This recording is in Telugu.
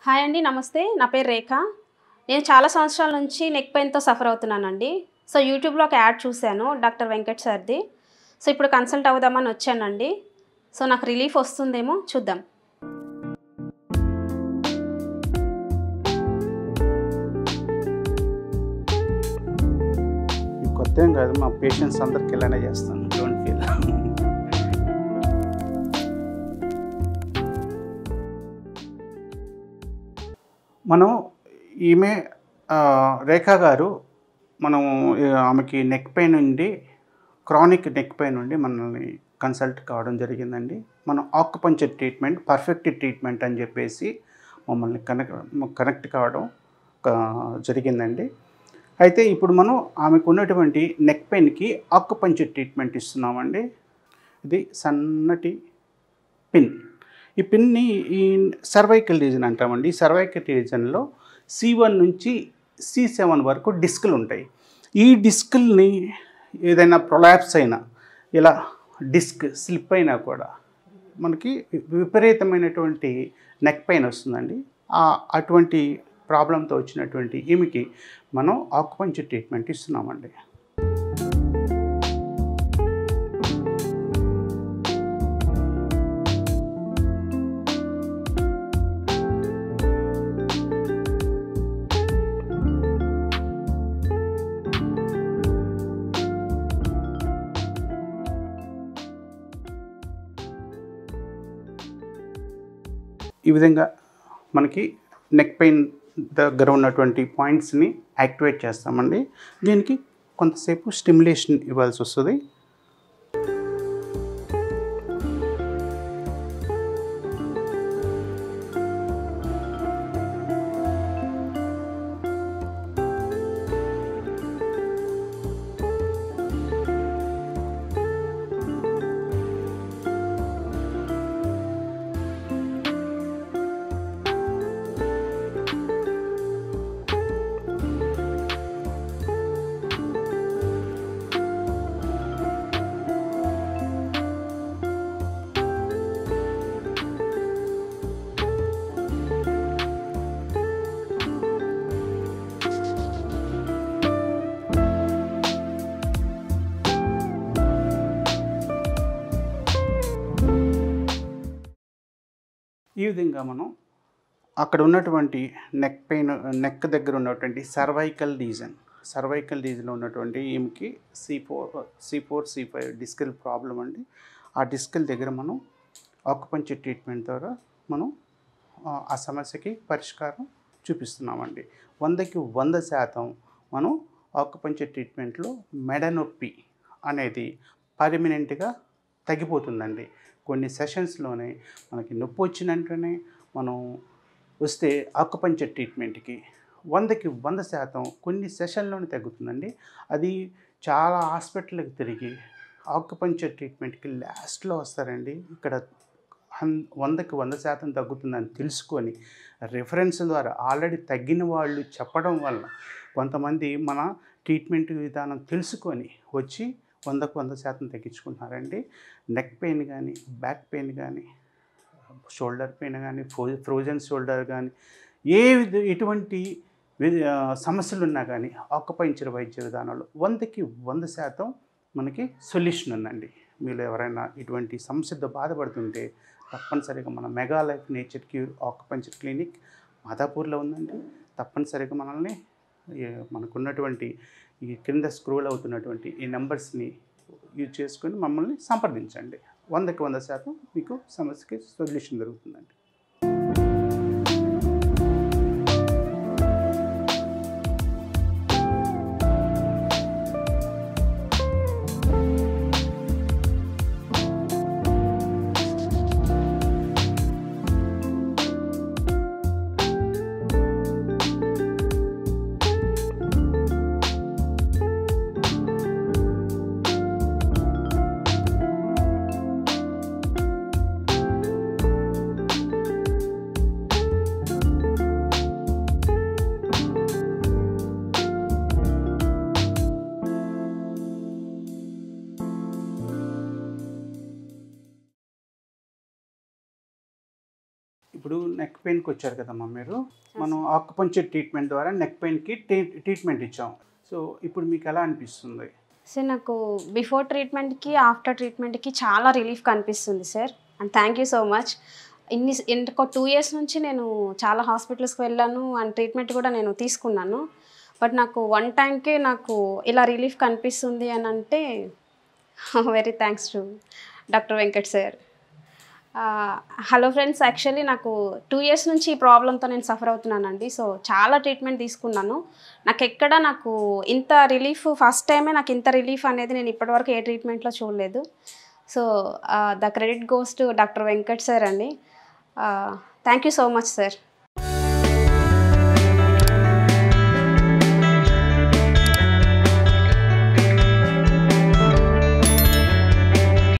హాయ్ అండి నమస్తే నా పేరు రేఖ నేను చాలా సంవత్సరాల నుంచి నెక్ పెయిన్తో సఫర్ అవుతున్నానండి సో యూట్యూబ్లో ఒక యాడ్ చూశాను డాక్టర్ వెంకట్ సార్ది సో ఇప్పుడు కన్సల్ట్ అవుదామని వచ్చానండి సో నాకు రిలీఫ్ వస్తుందేమో చూద్దాం ఇది కొత్త ఏం కాదు మా పేషెంట్స్ అందరికి ఇలానే చేస్తాను డోంట్ ఫీల్ మనం ఈమె ఆ, రేఖా గారు మనం ఈ, ఆమెకి నెక్ పెయిన్ ఉండి క్రానిక్ నెక్ పెయిన్ ఉండి మనల్ని కన్సల్ట్ కావడం జరిగిందండి మనం ఆక్యుపంచర్ ట్రీట్మెంట్ పర్ఫెక్ట్ ట్రీట్మెంట్ అని చెప్పేసి మమ్మల్ని కనెక్ట్ కనెక్ట్ కావడం ఆ, జరిగిందండి అయితే ఇప్పుడు మనం ఆమెకు ఉన్నటువంటి నెక్ పెయిన్కి ఆక్యుపంచర్ ట్రీట్మెంట్ ఇస్తున్నామండి ఇది సన్నటి పిన్ ఈ పిన్ని ఈ సర్వైకల్ రీజన్ అంటామండి ఈ సర్వైకల్ రీజన్లో సి వన్ నుంచి సి సెవెన్ వరకు డిస్కులు ఉంటాయి ఈ డిస్కుల్ని ఏదైనా ప్రొలాప్స్ అయినా ఇలా డిస్క్ స్లిప్ అయినా కూడా మనకి విపరీతమైనటువంటి నెక్ పెయిన్ వస్తుందండి ఆ- అటువంటి ప్రాబ్లంతో వచ్చినటువంటి ఈమెకి మనం ఆకుపంచర్ ట్రీట్మెంట్ ఇస్తున్నామండి ఈ విధంగా మనకి నెక్ పెయిన్ దగ్గర ఉన్నటువంటి పాయింట్స్ని యాక్టివేట్ చేస్తామండి దీనికి కొంతసేపు స్టిమ్యులేషన్ ఇవ్వాల్సి వస్తుంది ఈ విధంగా మనం అక్కడ ఉన్నటువంటి నెక్ పెయిన్ నెక్ దగ్గర ఉన్నటువంటి సర్వైకల్ రీజన్ సర్వైకల్ రీజన్లో ఉన్నటువంటి ఈమెకి C four C four C five డిస్కల్ ప్రాబ్లం అండి ఆ డిస్కల్ దగ్గర మనం ఆకుపంచర్ ట్రీట్మెంట్ ద్వారా మనం ఆ, ఆ సమస్యకి పరిష్కారం చూపిస్తున్నామండి వందకి వంద శాతం మనం ఆకుపంచర్ ట్రీట్మెంట్లో మెడ నొప్పి అనేది పర్మనెంట్గా తగ్గిపోతుందండి కొన్ని సెషన్స్లోనే మనకి నొప్పి వచ్చిన వెంటనే మనం వస్తే ఆకుపంచర్ ట్రీట్మెంట్కి వందకి వంద శాతం కొన్ని సెషన్లోనే తగ్గుతుందండి అది చాలా హాస్పిటల్కి తిరిగి ఆకుపంచర్ ట్రీట్మెంట్కి లాస్ట్లో వస్తారండి ఇక్కడ హన్ వందకి వంద శాతం తగ్గుతుందని తెలుసుకొని రిఫరెన్స్ ద్వారా ఆల్రెడీ తగ్గిన వాళ్ళు చెప్పడం వల్ల కొంతమంది మన ట్రీట్మెంట్ విధానం తెలుసుకొని వచ్చి వందకు వంద శాతం తగ్గించుకుంటున్నారండి నెక్ పెయిన్ కానీ బ్యాక్ పెయిన్ కానీ షోల్డర్ పెయిన్ కానీ ఫ్రో ఫ్రోజన్ షోల్డర్ కానీ ఏ విధ ఎటువంటి వి- ఆ, సమస్యలు ఉన్నా కానీ ఆకుపంచర్ వైద్య విధానంలో వందకి వంద శాతం మనకి సొల్యూషన్ ఉందండి మీరు ఎవరైనా ఇటువంటి సమస్యతో బాధపడుతుంటే తప్పనిసరిగా మన mega life nature cure acupuncture clinic మాదాపూర్లో ఉందండి తప్పనిసరిగా మనల్ని ఈ మనకున్నటువంటి ఈ కింద స్క్రోల్ అవుతున్నటువంటి ఈ నెంబర్స్ని యూజ్ చేసుకొని మమ్మల్ని సంప్రదించండి వందకి వంద శాతం మీకు సమస్యకి సొల్యూషన్ దొరుకుతుందండి ఇప్పుడు నెక్ పెయిన్కి వచ్చారు కదమ్మా మీరు మనం ఆకుపంచర్ ట్రీట్మెంట్ ద్వారా నెక్ పెయిన్కి ట్రీట్మెంట్ ఇచ్చాం సో ఇప్పుడు మీకు ఎలా అనిపిస్తుంది సార్ నాకు బిఫోర్ ట్రీట్మెంట్కి ఆఫ్టర్ ట్రీట్మెంట్కి చాలా రిలీఫ్ కనిపిస్తుంది sir and thank you so much ఇన్ని ఇంకొక టూ ఇయర్స్ నుంచి నేను చాలా హాస్పిటల్స్కి వెళ్ళాను అండ్ ట్రీట్మెంట్ కూడా నేను తీసుకున్నాను బట్ నాకు వన్ టైంకే నాకు ఇలా రిలీఫ్ కనిపిస్తుంది అని అంటే very thanks to doctor Venkat sir hello friends actually నాకు టూ ఇయర్స్ నుంచి ఈ ప్రాబ్లంతో నేను సఫర్ అవుతున్నానండి సో చాలా ట్రీట్మెంట్ తీసుకున్నాను నాకు ఎక్కడ నాకు ఇంత రిలీఫ్ ఫస్ట్ టైమే నాకు ఇంత రిలీఫ్ అనేది నేను ఇప్పటివరకు ఏ ట్రీట్మెంట్లో చూడలేదు so the credit goes to doctor Venkat sir అండి thank you so much sir